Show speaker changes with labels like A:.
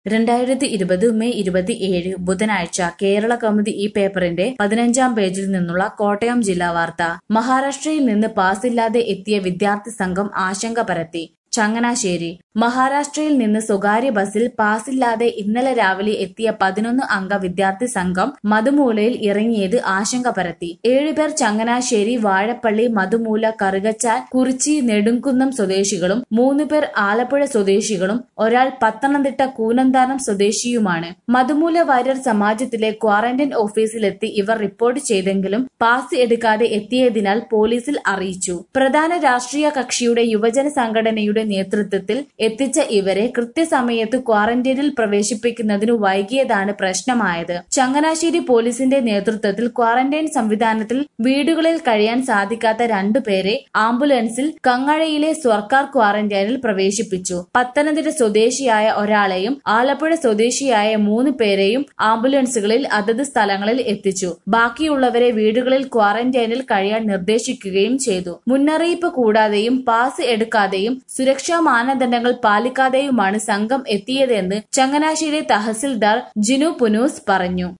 A: രണ്ടായിരത്തി ഇരുപത് മെയ് ഇരുപത്തിയേഴ് ബുധനാഴ്ച കേരള കൗമുദി ഈ പേപ്പറിന്റെ പതിനഞ്ചാം പേജിൽ നിന്നുള്ള കോട്ടയം ജില്ലാ വാർത്ത മഹാരാഷ്ട്രയിൽ നിന്ന് പാസില്ലാതെ എത്തിയ വിദ്യാർത്ഥി സംഘം ആശങ്ക പരത്തി ചങ്ങനാശ്ശേരി മഹാരാഷ്ട്രയിൽ നിന്ന് സ്വകാര്യ ബസിൽ പാസില്ലാതെ ഇന്നലെ രാവിലെ എത്തിയ പതിനൊന്ന് അംഗ വിദ്യാർത്ഥി സംഘം മധുമൂലയിൽ ഇറങ്ങിയത് ആശങ്ക പരത്തി ഏഴുപേർ ചങ്ങനാശ്ശേരി വാഴപ്പള്ളി മധുമൂല കറുകച്ചാൽ കുറിച്ചി നെടുംകുന്നം സ്വദേശികളും മൂന്നുപേർ ആലപ്പുഴ സ്വദേശികളും ഒരാൾ പത്തനംതിട്ട കൂനന്താനം സ്വദേശിയുമാണ് മധുമൂല വാര്യർ സമാജത്തിലെ ക്വാറന്റൈൻ ഓഫീസിലെത്തി ഇവർ റിപ്പോർട്ട് ചെയ്തെങ്കിലും പാസ് എടുക്കാതെ എത്തിയതിനാൽ പോലീസിൽ അറിയിച്ചു പ്രധാന രാഷ്ട്രീയ കക്ഷിയുടെ യുവജന സംഘടനയുടെ നേതൃത്വത്തിൽ എത്തിച്ച ഇവരെ കൃത്യസമയത്ത് ക്വാറന്റൈനിൽ പ്രവേശിപ്പിക്കുന്നതിനു വൈകിയതാണ് പ്രശ്നമായത് ചങ്ങനാശ്ശേരി പോലീസിന്റെ നേതൃത്വത്തിൽ ക്വാറന്റൈൻ സംവിധാനത്തിൽ വീടുകളിൽ കഴിയാൻ സാധിക്കാത്ത രണ്ടുപേരെ ആംബുലൻസിൽ കങ്ങഴയിലെ സർക്കാർ ക്വാറന്റൈനിൽ പ്രവേശിപ്പിച്ചു പത്തനംതിട്ട സ്വദേശിയായ ഒരാളെയും ആലപ്പുഴ സ്വദേശിയായ മൂന്ന് പേരെയും ആംബുലൻസുകളിൽ അതത് സ്ഥലങ്ങളിൽ എത്തിച്ചു ബാക്കിയുള്ളവരെ വീടുകളിൽ ക്വാറന്റൈനിൽ കഴിയാൻ നിർദ്ദേശിക്കുകയും ചെയ്തു മുന്നറിയിപ്പ് കൂടാതെയും പാസ് എടുക്കാതെയും സുരക്ഷാ മാനദണ്ഡങ്ങൾ പാലിക്കാതെയുമാണ് സംഘം എത്തിയതെന്ന് ചങ്ങനാശ്ശേരി തഹസിൽദാർ ജിനു പുനൂസ് പറഞ്ഞു